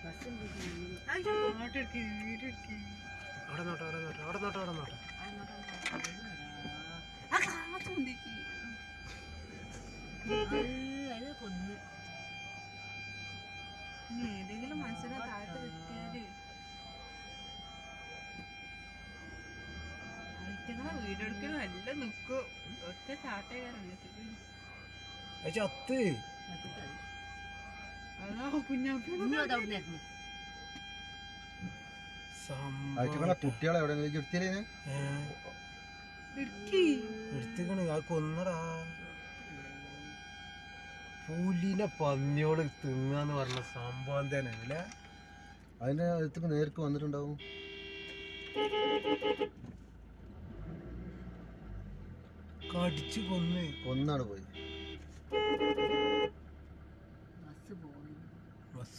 അവിടെ നോട്ടെ അവിടെ നോട്ടെ അവിടെ നോട്ടെ അവിടെ നോട്ടെ ഏതെങ്കിലും മനുഷ്യനെ താഴത്ത് കിട്ടിയാല് ഐറ്റങ്ങളെ വീടെടുക്കലും എല്ലാം നിക്കും ഒറ്റ ചാട്ടകാരൻ അത് ചത്ത് അതാ കുഞ്ഞാപ്പി അയച്ചങ്ങളെ കുട്ടികളെ എവിടെ എടുത്തില്ലേ ഇടുക്കി എടുത്തിക്കണ് ആ കൊന്നടാ പുലിനെ പന്നിയോട് തിന്നാന്ന് പറഞ്ഞ സംഭവം തന്നെ അല്ലേ അതിന്റെ അടുത്തേക്ക് നേർക്ക് വന്നിട്ടുണ്ടാവും കടിച്ചു കൊന്ന് ഒന്നാണ് പോയി